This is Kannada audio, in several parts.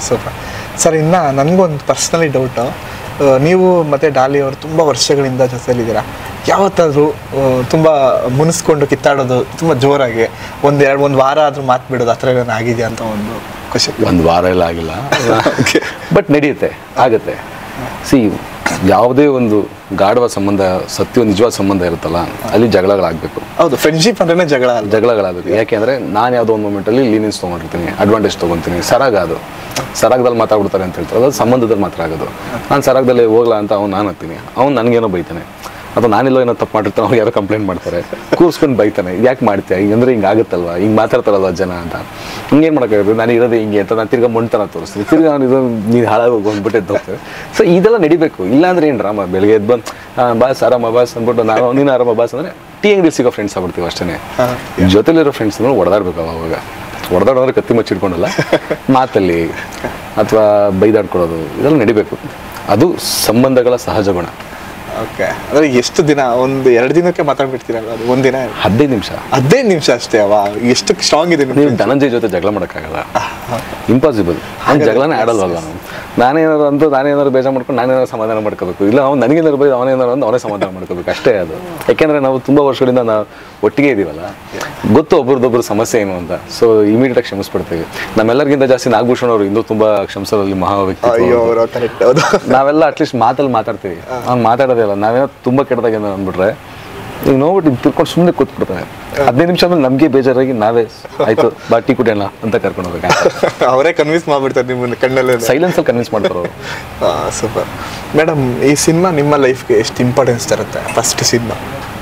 ಸೂಪರ್ ಸರ್ ಇನ್ನು ನನಗೊಂದು ಪರ್ಸ್ನಲಿ ಡೌಟು ನೀವು ಮತ್ತು ಡಾಲಿ ಅವರು ತುಂಬ ವರ್ಷಗಳಿಂದ ಜೊತೆಲಿದ್ದೀರಾ ಯಾವತ್ತಾದರೂ ತುಂಬ ಮುನಿಸ್ಕೊಂಡು ಕಿತ್ತಾಡೋದು ತುಂಬ ಜೋರಾಗಿ ಒಂದು ಎರಡು ಒಂದು ವಾರ ಆದರೂ ಮಾತು ಬಿಡೋದು ಆ ಥರ ಏನಾದ್ರು ಆಗಿದೆಯಾ ಅಂತ ಒಂದು ಖುಷಿ ಒಂದು ವಾರ ಎಲ್ಲ ಆಗಿಲ್ಲ ಬಟ್ ನಡೆಯುತ್ತೆ ಆಗುತ್ತೆ ಸಿ ಯಾವುದೇ ಒಂದು ಗಾಢವ ಸಂಬಂಧ ಸತ್ಯ ನಿಜವಾದ ಸಂಬಂಧ ಇರುತ್ತಲ್ಲ ಅಲ್ಲಿ ಜಗಳಗಳಾಗಬೇಕು ಹೌದು ಫ್ರೆಂಡ್ಶಿಪ್ ಅಂದ್ರೇ ಜಗಳ ಅಲ್ಲ ಜಗಳಗಳಾಗಬೇಕು ಯಾಕೆಂದ್ರೆ ನಾನು ಯಾವುದೋ ಒಂದು ಮೂಮೆಂಟಲ್ಲಿ ಲೀನಿಯನ್ಸ್ ತೊಗೊಂಡಿರ್ತೀನಿ ಅಡ್ವಾಂಟೇಜ್ ತೊಗೊತೀನಿ ಸರಾಗ ಅದು ಸರಾಗದಲ್ಲಿ ಮಾತಾಡ್ಬಿಡ್ತಾರೆ ಅಂತ ಹೇಳ್ತಾರೆ ಅದು ಸಂಬಂಧದಲ್ಲಿ ಮಾತ್ರ ಆಗೋದು ನಾನು ಸರಾಗದಲ್ಲಿ ಹೋಗ್ಲಾ ಅಂತ ಅವ್ನು ನಾನು ಹತ್ತೀನಿ ಅವ್ನು ನನಗೇನೋ ಬೈತಾನೆ ಅಥವಾ ನಾನೆಲ್ಲೋ ಏನೋ ತಪ್ಪು ಮಾಡಿರ್ತಾನೆ ಅವ್ರು ಯಾರೋ ಕಂಪ್ಲೇಂಟ್ ಮಾಡ್ತಾರೆ ಕೂರ್ಸ್ಕೊಂಡು ಬೈತಾನೆ ಯಾಕೆ ಮಾಡ್ತೀಯ ಹಿಂಗಂದ್ರೆ ಹಿಂಗೆ ಆಗುತ್ತಲ್ವಾ ಹಿಂಗೆ ಮಾತಾಡ್ತಾರಲ್ವ ಜನ ಅಂತ ಹಿಂಗೇನು ಮಾಡೋಕ್ಕಾಗುತ್ತೆ ನಾನು ಇರೋದೇ ಹಿಂಗೆ ಅಂತ ನಾನು ತಿರ್ಗಾ ಮೊಂಡ್ತನ ತೋರಿಸ್ತೀನಿ ತಿರ್ಗಾ ನಾನು ಇದು ನೀನು ಹಾಳಾಗಿ ಹೋಗ್ಬಿಟ್ಟು ಎದ್ದು ಹೋಗ್ತೇವೆ ಸೊ ಇದೆಲ್ಲ ನಡಿಬೇಕು ಇಲ್ಲಾಂದ್ರೆ ಏನು ರಾಮ ಬೆಳಗ್ಗೆ ಎದ್ದು ಬಂದು ಬಾಸ್ ಆರಾಮ ಬಾಸ್ ಅಂದ್ಬಿಟ್ಟು ನಾನು ನೀನು ಆರಾಮ ಬಾಸ್ ಅಂದರೆ ಟೀ ಅಂಗಡಿ ಸಿಗೋ ಫ್ರೆಂಡ್ಸ್ ಆಗ್ಬಿಡ್ತೀವಿ ಅಷ್ಟೇ ಜೊತೆಲಿರೋ ಫ್ರೆಂಡ್ಸ್ ಅಂದ್ರೆ ಹೊಡೆದಾಡ್ಬೇಕು ಅವಾಗ ಹೊಡೆದಾಡೋದ್ರೆ ಕತ್ತಿ ಮಚ್ಚಿಡ್ಕೊಂಡಲ್ಲ ಮಾತಲ್ಲಿ ಅಥವಾ ಬೈದಾಡ್ಕೊಳ್ಳೋದು ಇದೆಲ್ಲ ನಡಿಬೇಕು ಅದು ಸಂಬಂಧಗಳ ಸಹಜ ಗುಣ ಓಕೆ ಅಂದರೆ ಎಷ್ಟು ದಿನ ಒಂದು ಎರಡು ದಿನಕ್ಕೆ ಮಾತಾಡ್ಬಿಡ್ತೀರಲ್ಲ ಅದು ಒಂದಿನ ಹದಿನೈದು ನಿಮಿಷ ಹದಿನೈದು ನಿಮಿಷ ಅಷ್ಟೇ ಅವ ಎಷ್ಟು ಸ್ಟ್ರಾಂಗ್ ಇದೆ ನಿಮ್ಮ ನೀವು ಧನಂಜಯ್ ಜೊತೆ ಜಗಳ ಮಾಡೋಕ್ಕಾಗಲ್ಲ ಇಂಪಾಸಿಬಲ್ ಅವ್ನು ಜಗಳನೇ ಆಡಲ್ವಲ್ಲ ನಾವು ನಾನೇನಾದ್ರು ಅಂತ ನಾನೇನಾದ್ರು ಬೇಜಾರು ಮಾಡ್ಕೊಂಡು ನಾನೇನಾದ್ರು ಸಮಾಧಾನ ಮಾಡ್ಕೋಬೇಕು ಇಲ್ಲ ಅವ್ನು ನನಗೇನಾದ್ರು ಬೈದು ಅವನೇನಾದ್ರು ಅಂತ ಅವನೇ ಸಮಾಧಾನ ಮಾಡ್ಕೋಬೇಕು ಅಷ್ಟೇ ಅದು ಯಾಕೆಂದ್ರೆ ನಾವು ತುಂಬಾ ವರ್ಷಗಳಿಂದ ನಾವು ಒಟ್ಟಿಗೆ ಇದೀವಲ್ಲ ಗೊತ್ತು ಒಬ್ರದ್ದೊಬ್ರು ಸಮಸ್ಯೆ ಏನು ಅಂತ ಸೊ ಇಮಿಡಿಯೇಟ್ ಕ್ಷಮಿಸ್ಬಿಡ್ತೀವಿ ನಮ್ಮೆಲ್ಲರಿಗಿಂತ ಜಾಸ್ತಿ ನಾಗಭೂಷಣ್ ಅವರು ಇನ್ನೂ ತುಂಬಾ ಕ್ಷಮಿಸೋದ್ರಲ್ಲಿ ಮಹಾ ವ್ಯಕ್ತಿ ಅಯ್ಯೋ ಅವರು ಕರೆಕ್ಟ್ ಹೌದು ನಾವೆಲ್ಲ ಅಟ್ಲೀಸ್ಟ್ ಮಾತಲ್ಲಿ ಮಾತಾಡ್ತೀವಿ ಅವ್ನು ಮಾತಾಡೋದೇ ಇಲ್ಲ ನಾವೇನೋ ತುಂಬಾ ಕೆಟ್ಟದಾಗ ಏನೋ ಅಂದ್ಬಿಟ್ರೆ ಈಗ ನೋಡ್ಬಿಟ್ಟು ತಿರ್ಕೊಂಡು ಸುಮ್ಮನೆ ಕೂತ್ಬಿಡ್ತಾನೆ ಹದಿನೈದು ನಿಮಿಷ ಆದ್ಮೇಲೆ ನಮಗೆ ಬೇಜಾರಾಗಿ ನಾವೇ ಆಯ್ತು ಬಾ ಟೀ ಕುಡಿಯೋಣ ಅಂತ ಕರ್ಕೊಂಡು ಹೋಗ್ಬೇಕು ಅವರೇ ಕನ್ವಿನ್ಸ್ ಮಾಡ್ಬಿಡ್ತಾರೆ ನಿಮ್ಮನ್ನ ಕಣ್ಣಲ್ಲೇ ಸೈಲೆನ್ಸ್ ಅಲ್ಲಿ ಕನ್ವಿನ್ಸ್ ಮಾಡ್ತಾರೆ ಅವರು ಸೂಪರ್ ಮೇಡಮ್ ಈ ಸಿನಿಮಾ ನಿಮ್ಮ ಲೈಫ್ಗೆ ಎಷ್ಟು ಇಂಪಾರ್ಟೆನ್ಸ್ ತರುತ್ತೆ ಫಸ್ಟ್ ಸಿನಿಮಾ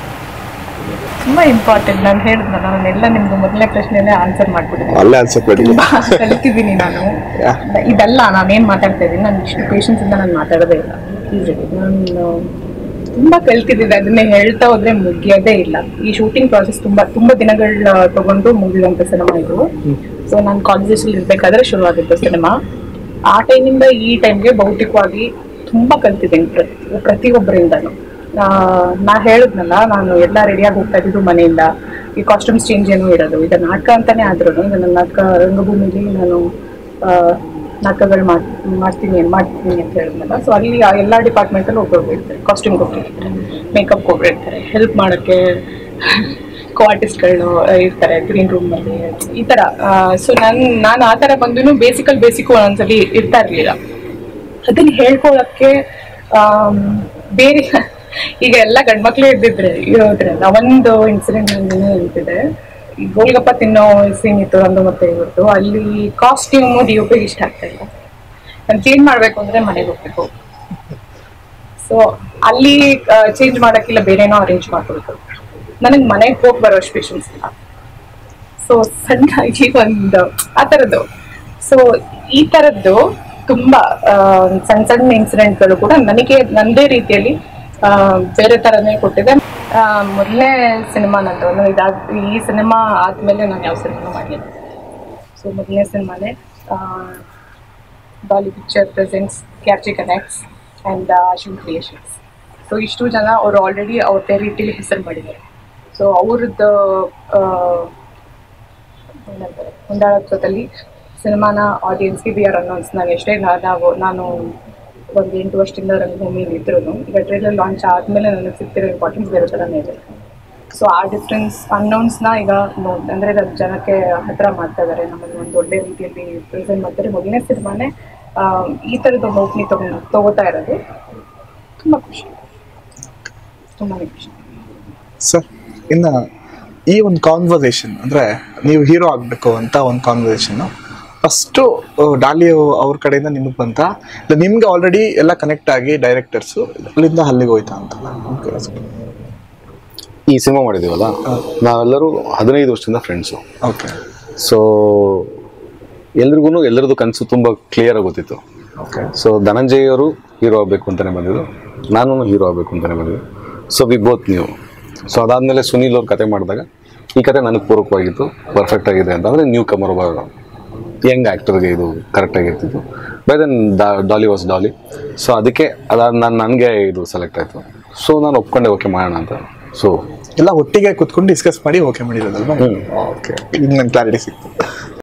ತುಂಬಾ ಇಂಪಾರ್ಟೆಂಟ್ ನಾನು ಹೇಳಿದ್ನಲ್ಲ ನಾನೆಲ್ಲ ನಿಮ್ಗೆ ಮೊದಲನೇ ಪ್ರಶ್ನೆನೇ ಆನ್ಸರ್ ಮಾಡ್ಬಿಟ್ಟಿದ್ದೀನಿ ಅಲ್ಲೇ ಅನ್ಸುತ್ತೆ ತುಂಬಾ ಕಲಿತಿದ್ದೀನಿ ನಾನು ಇದಲ್ಲ ನಾನೇನ್ ಮಾತಾಡ್ತಾ ಇದ್ದೀನಿ ನಾನು ಇಷ್ಟು ಪೇಷನ್ಸ್ ಇಂದ ನಾನು ಮಾತಾಡೋದೇ ಇಲ್ಲ ಈಸಿಲಿ ನಾನು ತುಂಬಾ ಕಲ್ತಿದ್ದೀನಿ ಅದನ್ನೇ ಹೇಳ್ತಾ ಹೋದ್ರೆ ಮುಗಿಯೋದೇ ಇಲ್ಲ ಈ ಶೂಟಿಂಗ್ ಪ್ರಾಸೆಸ್ ತುಂಬಾ ತುಂಬಾ ದಿನಗಳ ತಗೊಂಡು ಮುಗಿದಂತ ಸಿನಿಮಾ ಇದು ಸೊ ನಾನು ಕಾಲೇಜಲ್ಲಿ ಇರ್ಬೇಕಾದ್ರೆ ಶುರುವಾಗಿತ್ತು ಸಿನಿಮಾ ಆ ಟೈಮಿಂದ ಈ ಟೈಮ್ಗೆ ಭೌತಿಕವಾಗಿ ತುಂಬಾ ಕಲ್ತಿದ್ದೀನಿ ಪ್ರತಿ ಪ್ರತಿಯೊಬ್ಬರಿಂದನು ನಾ ಹೇಳಿದ್ನಲ್ಲ ನಾನು ಎಲ್ಲ ರೆಡಿಯಾಗಿ ಹೋಗ್ತಾ ಇದ್ದಿದ್ದು ಮನೆಯಿಂದ ಈ ಕಾಸ್ಟ್ಯೂಮ್ಸ್ ಚೇಂಜ್ ಏನೂ ಇರೋದು ಇದು ನಾಟಕ ಅಂತಾನೆ ಆದ್ರೂ ನನ್ನ ನಾಟಕ ರಂಗಭೂಮಿಲಿ ನಾನು ಆ, ನಾಟಕಗಳು ಮಾಡ್ ಮಾಡ್ತೀನಿ ಮಾಡ್ತೀನಿ ಅಂತ ಹೇಳಿದ್ನಲ್ಲ ಸೊ ಅಲ್ಲಿ ಆ ಎಲ್ಲ ಡಿಪಾರ್ಟ್ಮೆಂಟಲ್ಲಿ ಒಬ್ಬೊಬ್ರು ಇರ್ತಾರೆ ಕಾಸ್ಟ್ಯೂಮ್ಗೆ ಒಬ್ಬರಿರ್ತಾರೆ ಮೇಕಪ್ ಒಬ್ರು ಇರ್ತಾರೆ ಹೆಲ್ಪ್ ಮಾಡೋಕ್ಕೆ ಕೋ ಆರ್ಟಿಸ್ಟ್ಗಳು ಇರ್ತಾರೆ ಗ್ರೀನ್ ರೂಮಲ್ಲಿ ಈ ಥರ ಸೊ ನಾನು ನಾನು ಆ ಥರ ಬಂದು ಬೇಸಿಕಲ್ ಬೇಸಿಕ್ಕು ಒಂದೊಂದ್ಸಲಿ ಇರ್ತಾ ಇರಲಿಲ್ಲ ಅದನ್ನ ಹೇಳ್ಕೊಳಕ್ಕೆ ಆಮ್, ಬೇರೆ ಈಗ ಎಲ್ಲ ಗಂಡ್ಮಕ್ಳೇ ಇದ್ದಿದ್ರೆ ಇರೋದ್ರಿಂದ ಒಂದು ಇನ್ಸಿಡೆಂಟ್ ನನಗೆ ನೆನಪಿದೆ ಈ ಗೋಲ್ಗಪ್ಪ ತಿನ್ನೋ ಸೀನ್ ಇತ್ತು ಒಂದು ಮತ್ತೆ ಇವತ್ತು ಅಲ್ಲಿ ಕಾಸ್ಟ್ಯೂಮ್ ಡಿ ಒ ಇಷ್ಟ ಆಗ್ತಾ ಇಲ್ಲ ನಾನು ಚೇಂಜ್ ಮಾಡ್ಬೇಕು ಅಂದ್ರೆ ಮನೆಗೆ ಹೋಗ್ಬೇಕು ಸೊ ಅಲ್ಲಿ ಚೇಂಜ್ ಮಾಡಕ್ಕಿಲ್ಲ ಬೇರೆನೋ ಅರೇಂಜ್ ಮಾಡ್ಕೊಬೇಕು ನನಗೆ ಮನೆಗೆ ಹೋಗಿ ಬರೋಷ್ಟು ಪೇಷನ್ಸ್ ಇಲ್ಲ ಸೊ ಸಣ್ಣಾಗಿ ಒಂದು ಆ ಥರದ್ದು ಸೊ ಈ ಥರದ್ದು ತುಂಬಾ ಆ, ಸಣ್ಣ ಸಣ್ಣ ಇನ್ಸಿಡೆಂಟ್ಗಳು ಕೂಡ ನನಗೆ ನನ್ನದೇ ರೀತಿಯಲ್ಲಿ ಆ, ಬೇರೆ ಥರನೇ ಕೊಟ್ಟಿದೆ ಮೊದಲನೇ ಸಿನಿಮಾ ನಂದು ನಾನು ಇದಾದ ಈ ಸಿನಿಮಾ ಆದಮೇಲೆ ನಾನು ಯಾವ ಸಿನಿಮಾ ಮಾಡಲಿಲ್ಲ ಸೊ ಮೊದಲನೇ ಸಿನಿಮಾನೇ ಡಾಲಿ ಪಿಕ್ಚರ್ ಪ್ರೆಸೆಂಟ್ಸ್ ಕ್ಯಾಪ್ಚಿ connects and Shiv creations so ಇಷ್ಟು ಜನ ಅವರು ಆಲ್ರೆಡಿ ಅವ್ರದ್ದೇ ರೀತಿಯಲ್ಲಿ ಹೆಸರು ಮಾಡಿದ್ದಾರೆ ಸೊ ಅವ್ರದ್ದು ಏನಂತಾರೆ ಹೊಂದಾಣಿತ್ವದಲ್ಲಿ ಸಿನಿಮಾನ ಆಡಿಯನ್ಸ್ಗೆ ಬಿ ಆರ್ ಅನ್ನೋನ್ಸ್ ನಾವು ಎಷ್ಟೇ ನಾ- ನಾವು ನಾನು ಒಂದು ಎಂಟು ವರ್ಷದಿಂದ ರಂಗಭೂಮಿಯಲ್ಲಿ ಇದ್ರು ಈಗ ಟ್ರೇಲರ್ ಲಾಂಚ್ ಆದಮೇಲೆ ನನಗೆ ಸಿಗ್ತಿರೋ ಇಂಪಾರ್ಟೆನ್ಸ್ ಬೇರೆ ಥರನೇ ಇದೆ ಸೊ ಆ ಡಿಫ್ರೆನ್ಸ್ ಅನ್ನೌನ್ಸ್ನ ಈಗ ನೋ- ಅಂದ್ರೆ ಅದು ಜನಕ್ಕೆ ಹತ್ರ ಮಾಡ್ತಾ ಇದ್ದಾರೆ ನಮ್ಮನ್ನು ಒಂದು ಒಳ್ಳೆ ರೀತಿಯಲ್ಲಿ ಪ್ರೆಸೆಂಟ್ ಮಾಡ್ತಾರೆ ಮೊದಲನೇ ಸಿನಿಮಾನೇ ಆ, ಈ ಥರದ ಹೋಪ್ನಿ ತಗೊಂಡು ತಗೋತಾ ಇರೋದು ತುಂಬ ಖುಷಿ ತುಂಬಾ ಖುಷಿ ಸರ್ ಇನ್ನು ಈ ಒಂದು ಕಾನ್ವರ್ಸೇಷನ್ ಅಂದರೆ ನೀವು ಹೀರೋ ಆಗಬೇಕು ಅಂತ ಒಂದು ಕಾನ್ವರ್ಸೇಷನ್ನು ಫಸ್ಟು ಡಾಲಿ ಅವ್ರ ಕಡೆಯಿಂದ ನಿಮಗೆ ಬಂತ ಇಲ್ಲ ನಿಮ್ಗೆ ಆಲ್ರೆಡಿ ಎಲ್ಲ ಕನೆಕ್ಟ್ ಆಗಿ ಡೈರೆಕ್ಟರ್ಸು ಅಲ್ಲಿಂದ ಅಲ್ಲಿಗೆ ಹೋಯ್ತಾ ಅಂತ ಈ ಸಿನಿಮಾ ಮಾಡಿದೀವಲ್ಲ ನಾವೆಲ್ಲರೂ ಹದಿನೈದು ವರ್ಷದಿಂದ ಫ್ರೆಂಡ್ಸು ಓಕೆ ಸೊ ಎಲ್ರಿಗೂ ಎಲ್ಲರದ್ದು ಕನಸು ತುಂಬ ಕ್ಲಿಯರಾಗಿ ಗೊತ್ತಿತ್ತು ಓಕೆ ಸೊ ಧನಂಜಯ್ ಅವರು ಹೀರೋ ಆಗಬೇಕು ಅಂತಲೇ ಬಂದಿದ್ದು ನಾನು ಹೀರೋ ಆಗಬೇಕು ಅಂತಲೇ ಬಂದಿದ್ದು ಸೊ ವಿ ಬೋತ್ ನೀವು ಸೊ ಅದಾದಮೇಲೆ ಸುನೀಲ್ ಅವ್ರ ಕತೆ ಮಾಡಿದಾಗ ಈ ಕತೆ ನನಗೆ ಪೂರಕವಾಗಿತ್ತು ಪರ್ಫೆಕ್ಟ್ ಆಗಿದೆ ಅಂತಂದರೆ ನ್ಯೂ ಕಮರ್ ಒಬ್ಬ ಯಂಗ್ ಆ್ಯಕ್ಟರ್ಗೆ ಇದು ಕರೆಕ್ಟಾಗಿರ್ತಿತ್ತು by then Dolly was Dolly so ಅದಕ್ಕೆ ಅದಾದ ನಾನು ನನಗೆ ಇದು ಸೆಲೆಕ್ಟ್ ಆಯಿತು ಸೊ ನಾನು ಒಪ್ಕೊಂಡೆ ಓಕೆ ಮಾಡೋಣ ಅಂತ ಸೊ ಎಲ್ಲ ಒಟ್ಟಿಗೆ ಕುತ್ಕೊಂಡು ಡಿಸ್ಕಸ್ ಮಾಡಿ ಓಕೆ ಮಾಡಿರೋದಲ್ವಾ ಓಕೆ ಈಗ ನನ್ನ ಕ್ಲಾರಿಟಿ ಸಿಕ್ತು